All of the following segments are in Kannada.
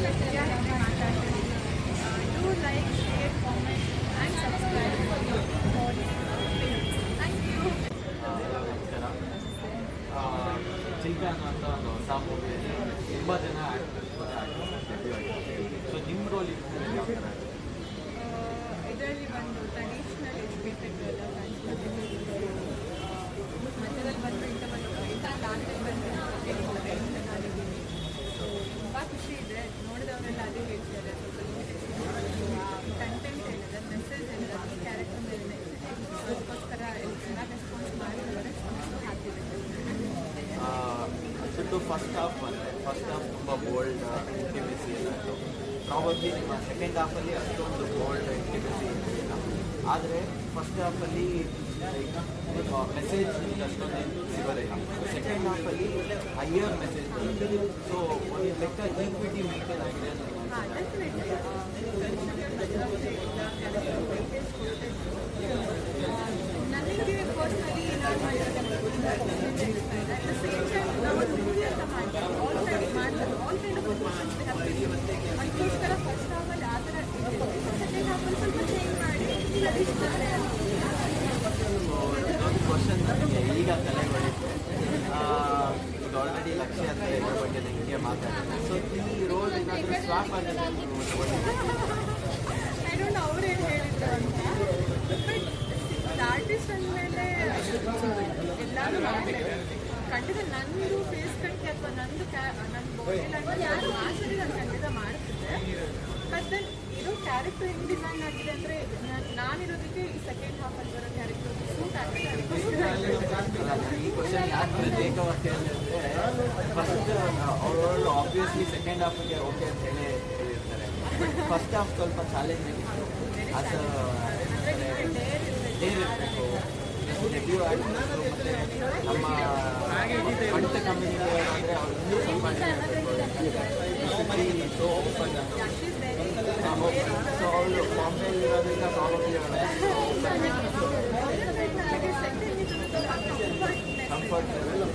Do like, share, comment, and subscribe for more videos. Thank you. ನಮಸ್ಕಾರ ಚಿಲ್ಕ ಅನ್ನೋಂಥ ಒಂದು ಹೊಸ ಮೂವಿಯಲ್ಲಿ ತುಂಬ ಜನ ಆ್ಯಕ್ಟರ್ಸ್ ಸೊ ನಿಮ್ಮ ರೋಲ್ ಇತ್ತು ಯಾವ ಥರ ಇದರಲ್ಲಿ ಬಂದು ಟ್ರೆಡಿಷ್ನಲ್ ಎಜುಕೇಟೆಡ್ ಎಲ್ಲ ಮಧ್ಯದಲ್ಲಿ ಬಂದು ಇಂಥ ಬಂದು ಇಂಥ ಲಾಸ್ಟಲ್ಲಿ ಬಂದು ನಾನಿದ್ದೀನಿ ಸೊ ತುಂಬ ಖುಷಿ ಇದೆ ನೋಡಿದವರೆಲ್ಲ ಅದೇ ಹೇಳ್ತಾರೆ ಕಂಟೆಂಟ್ ಏನಿದೆ ಮೆಸೇಜ್ ಏನಿದೆ ಈ ಕ್ಯಾರೆಕ್ಟರ್ ಮೇಲೆ ಅದಕ್ಕೋಸ್ಕರ ಎಲ್ಲ ರೆಸ್ಪಾನ್ಸ್ ಮಾಡಿದ್ದಾರೆ ಹ್ಯಾಪಿ ಬಿಟ್ಟು ಫಸ್ಟ್ ಹಾಫ್ ಬಂದರೆ ಫಸ್ಟ್ ಹಾಫ್ ತುಂಬ ಬೋಲ್ಡ್ ಇಂಟಿಮೆಸಿ ಎಲ್ಲ ಇತ್ತು ಪ್ರಾಬಬ್ಲಿ ನಿಮ್ಮ ಸೆಕೆಂಡ್ ಹಾಫಲ್ಲಿ ಅಷ್ಟೊಂದು ಬೋಲ್ಡ್ ಇಂಟಿಮೆಸಿ ಇರಲಿಲ್ಲ ಆದರೆ ಫಸ್ಟ್ ಹಾಫಲ್ಲಿ ಮೆಸೇಜ್ ನಿಮ್ಗೆ ಅಷ್ಟೊಂದು ಸಿಗೋದಿಲ್ಲ ಸೆಕೆಂಡ್ ಹಾಫಲ್ಲಿ ಹೈಯರ್ ಮೆಸೇಜ್ ಬರುತ್ತೆ ಸೊ ಒಂದು ಲೆಕ್ಕ ಈಕ್ವಿಟಿ ಮೇಂಟೈನ್ ಆಗಿದೆ ಅಂತ ಹಾಂ ಡೆಫಿನೆಟ್ಲಿ ನನಗೆ ಪರ್ಸ್ನಲಿ ನಾನು ನಾವು ಮೂವಿ ಅಂತ ಮಾಡ್ತೀವಿ ಆಲ್ ಕೈಂಡ್ ಮಾಡ್ತಾರೆ ಆಲ್ ಕೈಂಡ್ ಆಫ್ ಅದಕ್ಕೋಸ್ಕರ ಫಸ್ಟ್ ಹಾಫಲ್ಲಿ ಆ ಥರ ಸೆಕೆಂಡ್ ಹಾಫಲ್ಲಿ ಸ್ವಲ್ಪ ಚೇಂಜ್ ಮಾಡಿ ಟ್ರೆಡಿಷ್ನಲ್ ಸೊ ಇದೊಂದು ಕ್ವಶನ್ ನನಗೆ ಈಗ ತಲೆ ಹೊಡಿತು ಈಗ ಆಲ್ರೆಡಿ ಲಕ್ಷ್ಯ ಅಂತ ಇದ್ರ ಬಗ್ಗೆ ನನಗೆ ಮಾತಾಡಿದೆ ಸೊ ಈ ರೋಲ್ ಏನಾದರೂ ಸ್ವಾಪ್ ಆಗಿದೆ ಐ ಡೋಂಟ್ ಅವ್ರೇನು ಹೇಳಿದ್ರು ಅಂತ ಬಟ್ ಆರ್ಟಿಸ್ಟ್ ಅಂದಮೇಲೆ ಎಲ್ಲಾನು ಮಾಡಲೇಬೇಕು ಖಂಡಿತ ನಂದು ಫೇಸ್ ಕಟ್ಗೆ ಅಥವಾ ನಂದು ಕ್ಯಾ ನನ್ನ ಬಾಡಿ ಲ್ಯಾಂಗ್ವೇಜ್ ಯಾರು ಮಾಸ್ಟರಿ ನಾನು ಖಂಡಿತ ಮಾಡ್ತಿದ್ದೆ ಬಟ್ ದೆನ್ ಇರೋ ಕ್ಯಾರೆಕ್ಟರ್ ಹೆಂಗೆ ಡಿಸೈನ್ ಆಗಿದೆ ಅಂದರೆ ನಾನಿರೋದಕ್ಕೆ ಈ ಸೆಕೆಂಡ್ ಹಾಫಲ್ಲಿ ಬರೋ ಕ್ಯಾರೆಕ್ಟರ್ ಸೂಟ್ ಆಗ್ತದೆ ಅದಕ್ಕೋಸ್ಕರ ಈ ಕ್ವಶನ್ ಯಾಕೆ ಪ್ರತ್ಯೇಕವಾಗಿ ಅಂದರೆ ಫಸ್ಟ್ ಅವರು ಆಬ್ವಿಯಸ್ಲಿ ಸೆಕೆಂಡ್ ಹಾಫಿಗೆ ಓಕೆ ಅಂತ ಹೇಳಿ ಹೇಳಿರ್ತಾರೆ ಫಸ್ಟ್ ಹಾಫ್ ಸ್ವಲ್ಪ ಚಾಲೆಂಜಿಂಗ್ ಇತ್ತು ಅದು ಡೇರ್ ಇರಬೇಕು ಡೆಬ್ಯೂ ಆರ್ಟಿಸ್ಟು ಮತ್ತು ನಮ್ಮ ಕಂಠ ಕಮ್ಯುನಿಟಿ ಅಂದರೆ ಅವ್ರು ಇನ್ನೂ ಸ್ವಲ್ಪ ಇರಬೇಕು ಸೊ ಓಪನ್ ಸೊ ಅವಳು ಬಾಂಬೆಯಲ್ಲಿ ಇರೋದ್ರಿಂದ ಪ್ರಾಬ್ಲಮ್ ಕಂಫರ್ಟ್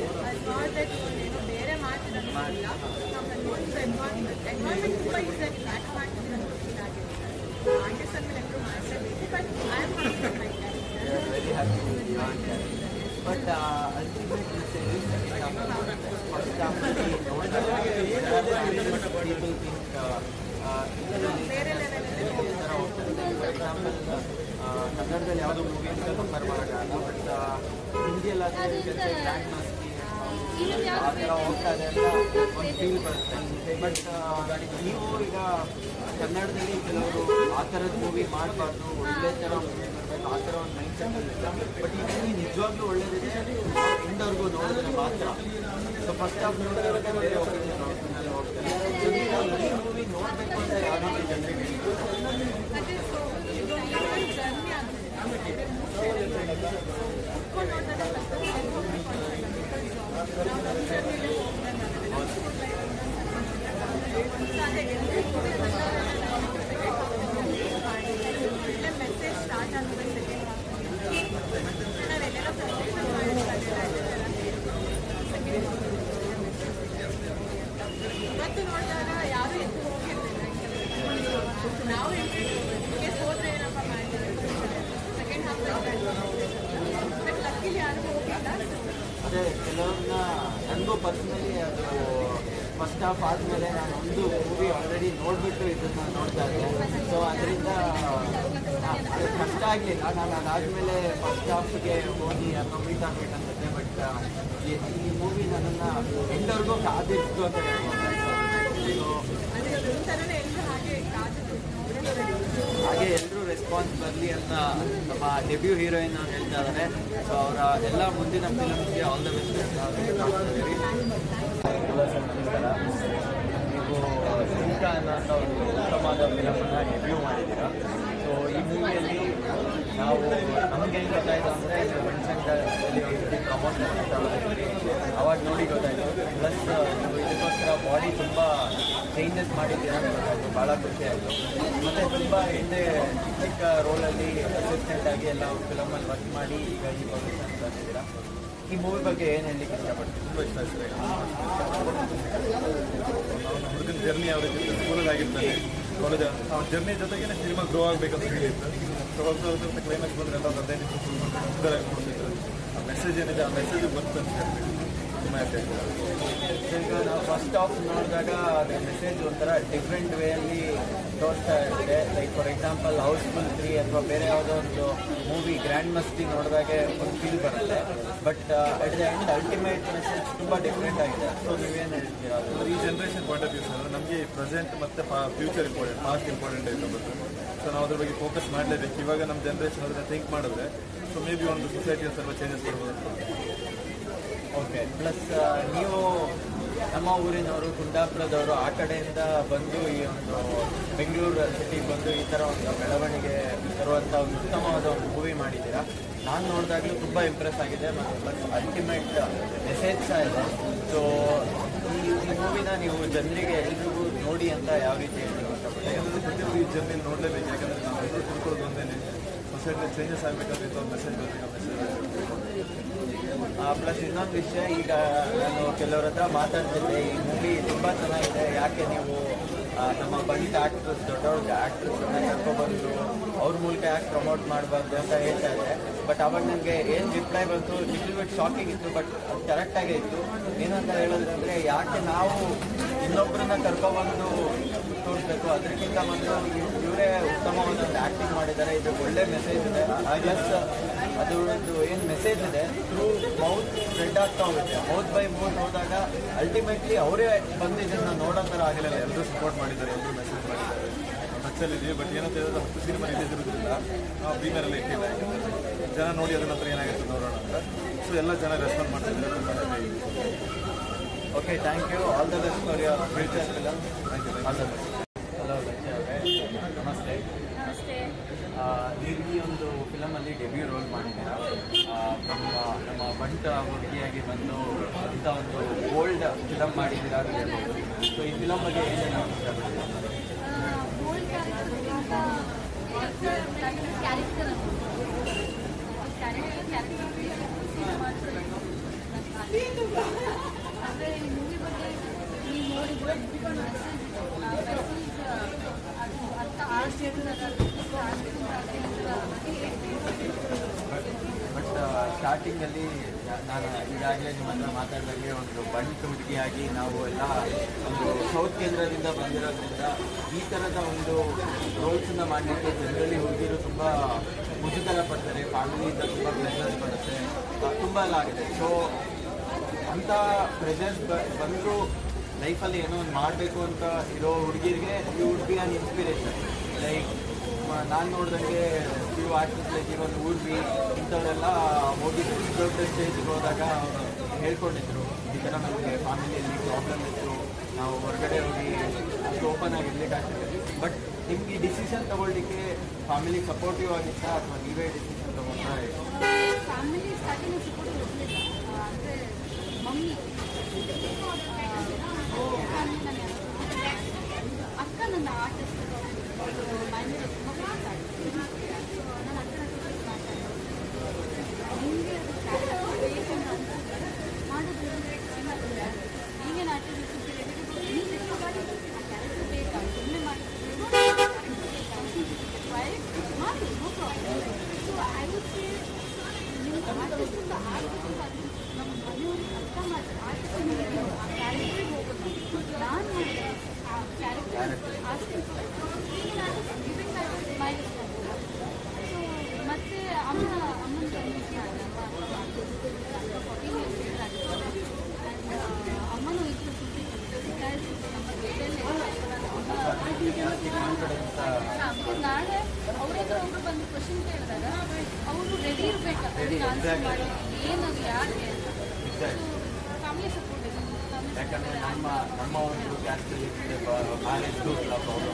ಬೇರೆ ಮಾಡ್ತಿರೋದಿಲ್ಲ ಎನ್ವೈರ್ಮೆಂಟ್ ಎನ್ವೈರ್ಮೆಂಟ್ ತುಂಬ ಈಸಿ ಆಗಿ ಬ್ಯಾಕ್ ಮಾಡ್ತಿದ್ರೆ ಆರ್ಟಿಸ್ಟ್ ಅಂದ್ರೆ ಎಲ್ಲರೂ ಮಾಡಿಸಬೇಕು but I am very happy with your character. But uh, ultimate message is second half. First half ಅಲ್ಲಿ ನೋಡಿದಾಗ people think uh, uh, ಇದರಲ್ಲಿ ಬೇರೆ ಲೆವೆಲಲ್ಲಿ ಈ ಥರ ಹೋಗ್ತಾರೆ ಫಾರ್ ಎಕ್ಸಾಂಪಲ್ ಕನ್ನಡದಲ್ಲಿ ಯಾವುದೋ ಮೂವಿ ಅಂತ ಕಂಪೇರ್ ಮಾಡೋಕ್ಕಾಗಲ್ಲ ಬಟ್ ಹಿಂದಿಯಲ್ಲಾದರೆ ಗ್ರ್ಯಾಂಡ್ ಮಾಸ್ಕಿ ಆ ಥರ ಹೋಗ್ತಾ ಇದೆ ಅಂತ ಒಂದು ಫೀಲ್ ಬರುತ್ತೆ ಬಟ್ ನೀವು ಈಗ ಕನ್ನಡದಲ್ಲಿ ಕೆಲವರು ಆ ಥರದ ಮೂವಿ ಮಾಡಬಾರ್ದು ಒಳ್ಳೆ ಥರ ಮೂವಿ ಮಾಡಬೇಕು ಆ ಥರ ಒಂದು ಮೈಂಡ್ ಸೆಟ್ ಇರುತ್ತೆ ಬಟ್ ಈ ಮೂವಿ ನಿಜವಾಗ್ಲೂ ಒಳ್ಳೇದಿದೆ ಎಂಡವ್ರಿಗೂ ನೋಡಿದ್ರೆ ಮಾತ್ರ ಸೊ ಫಸ್ಟ್ ಹಾಫ್ ನೋಡಿದ್ರೆ ಬೇರೆ ಒಪಿನಿಯನ್ ಒಪಿನಿಯನ್ ಹೋಗ್ತಾರೆ ಸೊ ನೀವು ಈ ಮೂವಿ ನೋಡಬೇಕು ಅಂತ ಯಾವ ರೀತಿ ಜನರಿಗೆ ಅದೇ ಸೊ ಇದು ಜರ್ನಿ ಆಗ್ತದೆ ಕುತ್ಕೊಂಡು ನೋಡಿದಾಗ ಒಳ್ಳೆ ಮೆಸೇಜ್ ಸ್ಟಾರ್ಟ್ ಆಗಿದೆ ನಾವೆಲ್ಲೆಲ್ಲ ಪ್ರಮೋಷನ್ ಇವತ್ತು ನೋಡಿದಾಗ ಯಾರು ಎದ್ದು ಹೋಗಿರ್ಲಿಲ್ಲ ನಾವು ಎಂಟ್ರಿ ಹೋದ್ರೆ ಏನಪ್ಪ ಮಾಡಿದ್ರೆ ಸೆಕೆಂಡ್ ಹಾಫ್ ಬಟ್ ಲಕ್ಕಿಲಿ ಯಾರು ಹೋಗಿಲ್ಲ ಅದೇ ಕೆಲವ್ರನ್ನ ನನಗೂ ಪರ್ಸ್ನಲಿ ಅದು ಫಸ್ಟ್ ಹಾಫ್ ಆದಮೇಲೆ ನಾನು ಒಂದು ಮೂವಿ ಆಲ್ರೆಡಿ ನೋಡಿಬಿಟ್ಟು ಇದನ್ನು ನೋಡ್ತಾ ಇದ್ದೆ ಸೊ ಅದರಿಂದ ಅದು ಕಷ್ಟ ಆಗಲಿಲ್ಲ ನಾನು ಅದಾದಮೇಲೆ ಫಸ್ಟ್ ಹಾಫ್ಗೆ ಹೋಗಿ ಅದನ್ನ ಮೀಟ್ ಆಗ್ಬೇಕು ಅನ್ಸುತ್ತೆ ಬಟ್ ಈ ಮೂವಿ ನನ್ನನ್ನು ಎಂಟವರೆಗೂ ಕಾದಿರ್ತು ಅಂತ ಹೇಳ್ಬೋದು ಸೊ ಅದೇ ಒಂಥರನೇ ಎಲ್ಲರೂ ಹಾಗೆ ಕಾದು ಹಾಗೆ ಎಲ್ಲರೂ ರೆಸ್ಪಾನ್ಸ್ ಬರಲಿ ಅಂತ ನಮ್ಮ ಡೆಬ್ಯೂ ಹೀರೋಯಿನ್ ಅವ್ರು ಹೇಳ್ತಾ ಇದ್ದಾರೆ ಸೊ ಅವರ ಎಲ್ಲ ಮುಂದಿನ ಫಿಲಮ್ಸ್ಗೆ ಆಲ್ ದ ಬೆಸ್ಟ್ ನೀವು ಸಿಂಕ ಅನ್ನೋಂಥ ಒಂದು ಉತ್ತಮವಾದ ಫಿಲಮನ್ನು ಡೆಬ್ಯೂ ಮಾಡಿದ್ದೀರಾ ಸೊ ಈ ಮೂವಿಯಲ್ಲಿ ನಾವು ನಮಗೆ ಏನು ಗೊತ್ತಾಯಿತು ಅಂದರೆ ಬಣ್ಸಂಕದಲ್ಲಿ ಒಂದು ಪ್ರಮೋಷನ್ ಅವಾಗ ನೋಡಿ ಗೊತ್ತಾಯಿತು ಪ್ಲಸ್ ನೀವು ಇದಕ್ಕೋಸ್ಕರ ಬಾಡಿ ತುಂಬ ಚೇಂಜಸ್ ಮಾಡಿದ್ದೀರಾ ಅಂತ ಗೊತ್ತಾಯಿತು ಭಾಳ ಖುಷಿ ಆಯಿತು ಮತ್ತು ತುಂಬ ಹಿಂದೆ ಚಿಕ್ಕ ಚಿಕ್ಕ ರೋಲಲ್ಲಿ ಅಸಿಸ್ಟೆಂಟ್ ಆಗಿ ಎಲ್ಲ ಫಿಲಮಲ್ಲಿ ವರ್ಕ್ ಮಾಡಿ ಈಗ ಈ ಪೊಸಿಷನ್ ಬಂದಿದ್ದೀರಾ ಈ ಮೂವಿ ಬಗ್ಗೆ ಏನು ಹೇಳಲಿಕ್ಕೆ ಇಷ್ಟಪಡ್ತೀನಿ ತುಂಬ ಇಷ್ಟ ಆಯ್ತು ಅವನ ಹುಡುಗನ ಜರ್ನಿ ಯಾವ ರೀತಿ ಇತ್ತು ಸ್ಕೂಲಲ್ಲಿ ಆಗಿರ್ತಾನೆ ಕಾಲೇಜ್ ಅವ್ನ ಜರ್ನಿ ಜೊತೆಗೆ ಸಿನಿಮಾ ಗ್ರೋ ಆಗಬೇಕಂತ ಹೇಳಿತ್ತು ಸೊ ಹೋಗ್ತಾ ಹೋಗ್ತಾ ಕ್ಲೈಮ್ಯಾಕ್ಸ್ ಬಂದರೆ ಎಲ್ಲ ಹದಿನೈದು ನಿಮಿಷ ಸುಂದರ ಕೊಡ್ತಿದ್ರು ಆ ಮೆಸೇಜ್ ಏನಿದೆ ಆ ಮೆಸೇಜ್ ಬರ್ತು ಅಂತ ಹೇಳ್ಬೇಕು ತುಂಬ ಹ್ಯಾಪಿ ಆಯ್ತು ಈಗ ನಾವು ಫಸ್ಟ್ ಆಫ್ ನೋಡಿದಾಗ ಅದ್ರ ಮೆಸೇಜ್ ಒಂಥರ ಡಿಫ್ರೆಂಟ್ ವೇಯಲ್ಲಿ ತೋರಿಸ್ತಾ ಇರುತ್ತೆ like for example Housefull three ಅಥವಾ ಬೇರೆ ಯಾವುದೋ ಒಂದು ಮೂವಿ ಗ್ರ್ಯಾಂಡ್ ಮಸ್ತಿ ನೋಡಿದಾಗೆ ಒಂದು ಫೀಲ್ ಬರುತ್ತೆ but at the end ultimate message ತುಂಬ ಡಿಫ್ರೆಂಟ್ ಆಗಿದೆ ಸೊ ನೀವೇನು ಹೇಳ್ತೀರಾ ಅದು ಅಂದ್ರೆ ಈ ಜನ್ರೇಷನ್ ಪಾಯಿಂಟ್ ಆಫ್ ವ್ಯೂಸ್ ಅಂದರೆ ನಮಗೆ ಪ್ರೆಸೆಂಟ್ ಮತ್ತು ಫ್ಯೂಚರ್ ಇಂಪಾರ್ಟೆಂಟ್ ಪಾಸ್ಟ್ ಇಂಪಾರ್ಟೆಂಟ್ ಆಯ್ತು ಬಟ್ ಸೊ ನಾವು ಅದ್ರ ಬಗ್ಗೆ ಫೋಕಸ್ ಮಾಡಲೇಬೇಕು ಇವಾಗ ನಮ್ಮ ಜನ್ರೇಷನ್ ಅದನ್ನ ಥಿಂಕ್ ಮಾಡಿದ್ರೆ ಸೊ ಮೇ ಬಿ ಒಂದು ಸೊಸೈಟಿಯ ಸ್ವಲ್ಪ ಚೇಂಜಸ್ ಬರ್ಬೋದು ಅಂತ ಓಕೆ ಪ್ಲಸ್ ನೀವು ನಮ್ಮ ಊರಿನವರು ಕುಂದಾಪುರದವರು ಆ ಕಡೆಯಿಂದ ಬಂದು ಈ ಒಂದು ಬೆಂಗಳೂರು ಸಿಟಿಗೆ ಬಂದು ಈ ಥರ ಒಂದು ಬೆಳವಣಿಗೆ ತರುವಂಥ ಒಂದು ಉತ್ತಮವಾದ ಒಂದು ಮೂವಿ ಮಾಡಿದ್ದೀರಾ ನಾನು ನೋಡಿದಾಗಲೂ ತುಂಬ ಇಂಪ್ರೆಸ್ ಆಗಿದೆ ಮತ್ತು ಪ್ಲಸ್ ಅಲ್ಟಿಮೇಟ್ ಮೆಸೇಜ್ ಸಹ ಇದೆ ಸೊ ಈ ಈ ಮೂವಿನ ನೀವು ಜನರಿಗೆ ಎಲ್ರಿಗೂ ನೋಡಿ ಅಂತ ಯಾವ ರೀತಿ ಹೇಳ್ತೀವಿ ಇಷ್ಟಪಡ್ತೀನಿ ಯಾಕಂದರೆ ಪ್ರತಿಯೊಬ್ಬರು ಈ ಜರ್ನಿ ನೋಡಲೇಬೇಕು ಯಾಕಂದರೆ ನಾವು ಎಲ್ಲರೂ ತಿಳ್ಕೊಳ್ಳೋದು ಒಂದೇನೆ ಸೊಸೈಟಿ ಚೇಂಜಸ್ ಆಗಬೇಕಾದ್ರೆ ಇಂಥ ಮೆಸೇಜ್ ಬರಬೇಕು ಮೆಸೇಜ್ ಪ್ಲಸ್ ಇನ್ನೊಂದು ವಿಷಯ ಈಗ ನಾನು ಕೆಲವ್ರ ಹತ್ರ ಮಾತಾಡ್ತಿದ್ದೆ ಈ ಮೂವಿ ತುಂಬ ಚೆನ್ನಾಗಿದೆ ಯಾಕೆ ನೀವು ಆ, ನಮ್ಮ ಬಂದ ಆಕ್ಟ್ರಸ್ ದೊಡ್ಡ ದೊಡ್ಡ ಆಕ್ಟ್ರಸ್ನ ಕರ್ಕೊಬಂದು ಅವ್ರ ಮೂಲಕ ಯಾಕೆ ಪ್ರಮೋಟ್ ಮಾಡಬಾರ್ದು ಅಂತ ಹೇಳ್ತಾ ಇದ್ದೆ ಬಟ್ ಅವಾಗ ನನಗೆ ಏನು ರಿಪ್ಲೈ ಬಂತು ಲಿಟಲ್ ಬಿಟ್ ಶಾಕಿಂಗ್ ಇತ್ತು ಬಟ್ ಅದು ಕರೆಕ್ಟಾಗೇ ಇತ್ತು ಏನಂತ ಹೇಳೋದಂದ್ರೆ ಯಾಕೆ ನಾವು ಇನ್ನೊಬ್ಬರನ್ನ ಕರ್ಕೊಬಂದು ತೋರಿಸ್ಬೇಕು ಅದಕ್ಕಿಂತ ಮೊದಲು ಇವರೇ ಉತ್ತಮವಾದ ಒಂದು ಆ್ಯಕ್ಟಿಂಗ್ ಮಾಡಿದ್ದಾರೆ ಇದು ಒಳ್ಳೆ ಮೆಸೇಜ್ ಇದೆ ಪ್ಲಸ್ ಅದು ಒಂದು ಏನು ಮೆಸೇಜ್ ಇದೆ ಥ್ರೂ ಮೌತ್ ಸ್ಪ್ರೆಡ್ ಆಗ್ತಾ ಹೋಗುತ್ತೆ ಮೌತ್ ಬೈ ಮೌತ್ ಹೋದಾಗ ಅಲ್ಟಿಮೇಟ್ಲಿ ಅವರೇ ಬಂದು ಇದನ್ನ ನೋಡೋ ಥರ ಆಗಲಿಲ್ಲ ಎಲ್ಲರೂ ಸಪೋರ್ಟ್ ಮಾಡಿದ್ದಾರೆ ಎಲ್ಲರೂ ಮೆಸೇಜ್ ಮಾಡಿದ್ದಾರೆ ಟಚ್ಚಲ್ಲಿ ಇದೀವಿ ಬಟ್ ಏನಂತ ಹೇಳಿದ್ರೆ ಹತ್ತು ಸಿನಿಮಾ ರಿಲೀಸ್ ಇರೋದ್ರಿಂದ ನಾವು ಪ್ರೀಮಿಯರಲ್ಲಿ ಇಟ್ಟಿಲ್ಲ ಯಾಕಂದ್ರೆ ಜನ ನೋಡಿ ಅದ್ರ ನಂತರ ಏನಾಗುತ್ತೆ ನೋಡೋಣ ಅಂತ ಸೊ ಎಲ್ಲ ಜನ ರೆಸ್ಪಾನ್ಸ್ ಮಾಡ್ತಿದ್ದಾರೆ ತುಂಬ happy ಆಗಿದೆ. Okay thank you all the best for your future film Thank you, thank you. All the best hello Lakshya ಅವರೇ ನಮಸ್ತೆ ಅಷ್ಟೇ ಆ, ನೀವು ಈ ಒಂದು ಫಿಲಮಲ್ಲಿ ಡೆಬ್ಯೂ ರೋಲ್ ಮಾಡಿದ್ದೀರಾ ಆ, ನಮ್ಮ ನಮ್ಮ ಬಂಟ ಹುಡುಗಿಯಾಗಿ ಬಂದು ಇಂಥ ಒಂದು ಓಲ್ಡ್ ಫಿಲಮ್ ಮಾಡಿದ್ದೀರಾ ಅಂತ ಹೇಳ್ಬೋದು ಸೊ ಈ ಫಿಲಮ್ ಬಗ್ಗೆ ಏನೇನು ಇಷ್ಟಪಡ್ತೀರಾ gold character character character character ಅಂದರೆ ಈ ಮೂವಿ ಬಗ್ಗೆ ನೀವು ನೋಡಿದ್ರೆ ಮೆಸೇಜ್ ಮೆಸೇಜ್ ಅದು ಅರ್ಥ ಬಟ್ ಸ್ಟಾರ್ಟಿಂಗಲ್ಲಿ ನಾನು ಈಗಾಗಲೇ ನಿಮ್ಮ ಹತ್ರ ಮಾತಾಡಿದಾಗೆ ಒಂದು ಬಂಟ್ ಹುಡುಗಿಯಾಗಿ ನಾವು ಎಲ್ಲ ಒಂದು ಸೌತ್ ಕೇಂದ್ರದಿಂದ ಬಂದಿರೋದ್ರಿಂದ ಈ ಥರದ ಒಂದು ರೋಲ್ಸನ್ನ ಮಾಡಲಿಕ್ಕೆ ಜನರಲಿ ಹುಡುಗಿರು ತುಂಬ ಮುಜುಗರ ಪಡ್ತಾರೆ ಫ್ಯಾಮಿಲಿಯಿಂದ ತುಂಬ ಪ್ರೆಷರ್ಸ್ ಬರುತ್ತೆ ತುಂಬ ಎಲ್ಲ ಆಗಿದೆ ಸೊ ಅಂಥ ಪ್ರೆಷರ್ಸ್ ಬಂದರೂ ಲೈಫಲ್ಲಿ ಏನೋ ಒಂದು ಮಾಡಬೇಕು ಅಂತ ಇರೋ ಹುಡುಗಿರಿಗೆ ಈ ಹುಡುಗಿ ಆನ್ ಇನ್ಸ್ಪಿರೇಷನ್ ಲೈಕ್ ನಾನು ನೋಡ್ದಂಗೆ few artist like even Urvi ಇಂಥವರೆಲ್ಲ ಹೋಗಿ ದೊಡ್ಡ ದೊಡ್ಡ ಸ್ಟೇಜ್ಗೆ ಹೋದಾಗ ಅವರು ಹೇಳ್ಕೊಂಡಿದ್ರು ಈ ಥರ ನಮಗೆ ಫ್ಯಾಮಿಲಿಯಲ್ಲಿ ಪ್ರಾಬ್ಲಮ್ ಇತ್ತು ನಾವು ಹೊರಗಡೆ ಹೋಗಿ ಅಷ್ಟು ಓಪನ್ ಆಗಿ ಇರ್ಲಿಕ್ಕೆ ಆಗ್ತದೆ ಬಟ್ ನಿಮ್ಗೆ ಈ ಡಿಸಿಷನ್ ತಗೊಳ್ಳಿಕ್ಕೆ ಫ್ಯಾಮಿಲಿ ಸಪೋರ್ಟಿವ್ ಆಗಿತ್ತಾ ಅಥವಾ ನೀವೇ ಡಿಸಿಷನ್ ತಗೊಂಡ್ರೆ ಫ್ಯಾಮಿಲಿ ಸ್ಟಾರ್ಟಿಂಗ್ ಸಪೋರ್ಟ್ ಇರಲಿಲ್ಲ ಅಂದರೆ ಮಮ್ಮಿ ಫ್ಯಾಮಿಲಿ ನನ್ನ ಅಕ್ಕ ನನ್ನ ಆರ್ಟಿಸ್ಟ್ ಮೈಂಡ್ ತುಂಬ ಮಾತಾಡ್ತೀನಿ ಸೊ ನನ್ನ ಅಕ್ಕನ ಜೊತೆ ಮಾತಾಡ್ತೀನಿ ನಿಮಗೆ ಅದು ಕ್ಯಾರೆಕ್ಟರ್ ಬೇಕು ಅಂತ ಅನ್ಸಿದ್ರೆ ಮಾಡಿದ್ರೆ ಏನಾಗುತ್ತೆ ಈಗೇನು ಆರ್ಟಿಸ್ಟ್ ನೀವು ಎಷ್ಟು ಮಾಡಿ ಆ ಕ್ಯಾರೆಕ್ಟರ್ ಬೇಕಾ ಸುಮ್ಮನೆ ಮಾಡಿದ್ರೆ ಮಾಡಿ no problem so I would say ನಿಮ್ಮ ಆರ್ಟಿಸ್ಟ್ ಅಂತ ಆರ್ಟಿಸ್ಟ್ ನಮ್ಮ ಮನೆಯವ್ರಿಗೆ ಅರ್ಥ ಮಾಡಿ ಆರ್ಟಿಸ್ಟ್ ಆ ಕ್ಯಾರೆಕ್ಟ್ರಿಗೆ ಹೋಗೋದು ನಾನು ಮಾಡಿದೆ ಆ ಕ್ಯಾರೆಕ್ಟರ್ ಆರ್ಟಿಸ್ಟ್ ಈಗಿನ artist living artist minus so ಮತ್ತೆ ಅಮ್ಮ ಅಮ್ಮನ ಕನ್ವಿನ್ಸ್ ಮಾಡಿದೆ ಅಮ್ಮ ಫೋರ್ಟೀನ್ ಇಯರ್ಸ್ ಅಮ್ಮನೂ ಇತ್ತು ಸುದ್ದಿ ನಮ್ಮ ಕಾನ್ಫಿಡೆನ್ಸ್ ನಾಳೆ ಅವ್ರ ಹತ್ರ ಒಬ್ರು ಬಂದು ಕ್ವಶನ್ ಕೇಳಿದಾಗ ಅವರು ರೆಡಿ ಇರ್ಬೇಕು Ready, ಆನ್ಸರ್ exactly. ಮಾಡಿ ಏನದು ಯಾಕೆ ಅಂತ Exactly. ಫ್ಯಾಮಿಲಿ ಸಪೋರ್ಟ್ ಇದೆ ಯಾಕಂದರೆ ನಮ್ಮ ನಮ್ಮ ಒಂದು ಕ್ಯಾಸ್ಟಲ್ಲಿ marriage problem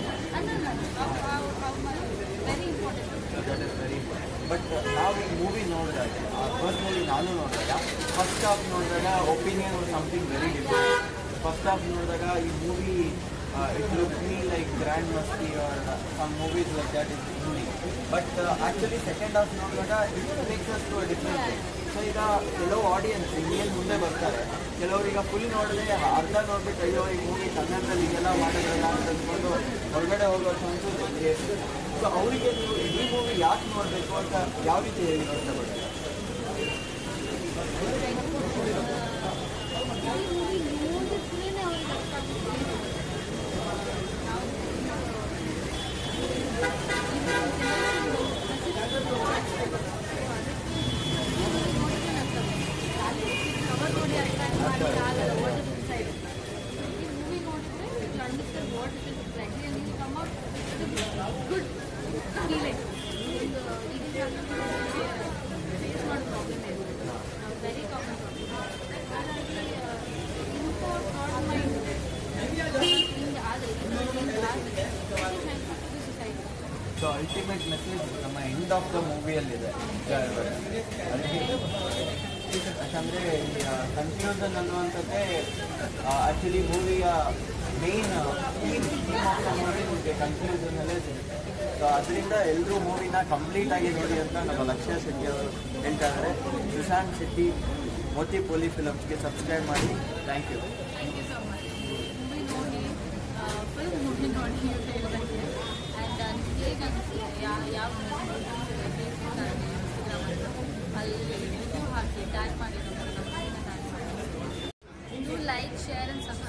very important so that is very but ನಾವು ಈ ಮೂವಿ ನೋಡಿದಾಗ ಫಸ್ಟ್ ಮೂವಿ ನಾನು ನೋಡಿದಾಗ ಫಸ್ಟ್ ಹಾಫ್ ನೋಡಿದಾಗ opinion something very different first half ನೋಡಿದಾಗ ಈ movie it look me like grand Masti or some movies like that is Hindi but actually second half ನೋಡಿದಾಗ it makes us too different so ಈಗ ಕೆಲವು ಆಡಿಯನ್ಸ್ ಇನ್ನೇನು ಮುಂದೆ ಬರ್ತಾರೆ ಕೆಲವರೀಗ ಫುಲ್ ನೋಡಿದ್ರೆ ಅರ್ಧ ನೋಡ್ಬಿಟ್ಟು ಅಯ್ಯೋ ಈ ಮೂವಿ ಕನ್ನಡದಲ್ಲಿ ಇದೆಲ್ಲ ಮಾಡಿದ್ರಲ್ಲ ಅಂತ ಅಂದ್ಕೊಂಡು ಹೊರಗಡೆ ಹೋಗೋ ಚಾನ್ಸಸ್ ಸೊ ಅವರಿಗೆ ನೀವು ಈ ಮೂವಿ ಯಾಕೆ ನೋಡಬೇಕು ಅಂತ ಯಾವ ರೀತಿ ಹೇಳಿ ಇಷ್ಟಪಡ್ತೀರಾ ನೋಡಿದ್ರೇನೆ ಅವ್ರಿಗೆ ಅರ್ಥ ಆಗುತ್ತೆ ಕವರ್ ನೋಡಿ ಅಟ್ರಾಕ್ಟ್ ಮಾಡಿ ಆಗಲ್ಲ ವಾಟ್ ಇಸ್ ಇನ್ಸೈಡ್ ಈ ಮೂವಿ ನೋಡಿದ್ರೆ you understand what it is exactly and you come up good feeling ಒಂದು ಫೇಸ್ ಮಾಡೋ ಪ್ರಾಬ್ಲಮ್ ಇದೆ ವೆರಿ ಕಾಮನ್ ಪ್ರಾಬ್ಲಮ್ ಹಾಗಾಗಿ ಇಂಕೋ ಥಾಟ್ ಮೈಂಡ್ ಹಿಂಗೆ ಆದರೆ ಹಿಂಗೆ ಆದರೆ ಸೊಸೈಟಿ ಸೊ ಅಲ್ಟಿಮೇಟ್ ಮೆಸೇಜ್ ನಮ್ಮ ಎಂಡ್ ಆಫ್ ದ ಮೂವಿಯಲ್ಲಿದೆ ಅದಕ್ಕೆ ಯಾಕಂದರೆ ಕನ್ಫ್ಯೂಷನ್ ಅನ್ನುವಂಥದ್ದೇ ಆ್ಯಕ್ಚುಲಿ ಮೂವಿಯ main theme theme of the movie ನಿಮಗೆ ಕನ್ಫ್ಯೂಷನಲ್ಲೇ ಸಿಗುತ್ತೆ ಸೊ ಅದರಿಂದ ಎಲ್ಲರೂ ಮೂವಿನ ಕಂಪ್ಲೀಟ್ ಆಗಿ ನೋಡಿ ಅಂತ ನಮ್ಮ ಲಕ್ಷ್ಯ ಶೆಟ್ಟಿ ಅವರು ಹೇಳ್ತಾ ಇದ್ದಾರೆ ಸುಶಾಂತ್ ಶೆಟ್ಟಿ ಮೋತಿ ಪೋಲಿ ಫಿಲಮ್ಸ್ಗೆ ಸಬ್ಸ್ಕ್ರೈಬ್ ಮಾಡಿ thank you thank you so much movie ನೋಡಿ ಫುಲ್ ಮೂವಿ ನೋಡಿ ನೀವು ಹೇಳಿದಂಗೆ ಆ್ಯಂಡ್ ನನಗೆ ಹೇಗೆ ಅನಿಸ್ತಿದೆ ಯಾವ ಯಾವ ಫೇಸ್ಬುಕ್ ಆಗಲಿ ಇನ್ಸ್ಟಾಗ್ರಾಮ್ ಅಲ್ಲಿ ರಿವ್ಯೂ ಹಾಕಿ ಟ್ಯಾಗ್ ಮಾಡಿ ನಮ್ಮ ಟ್ಯಾಗ್ ಮಾಡಿ you like share and subscribe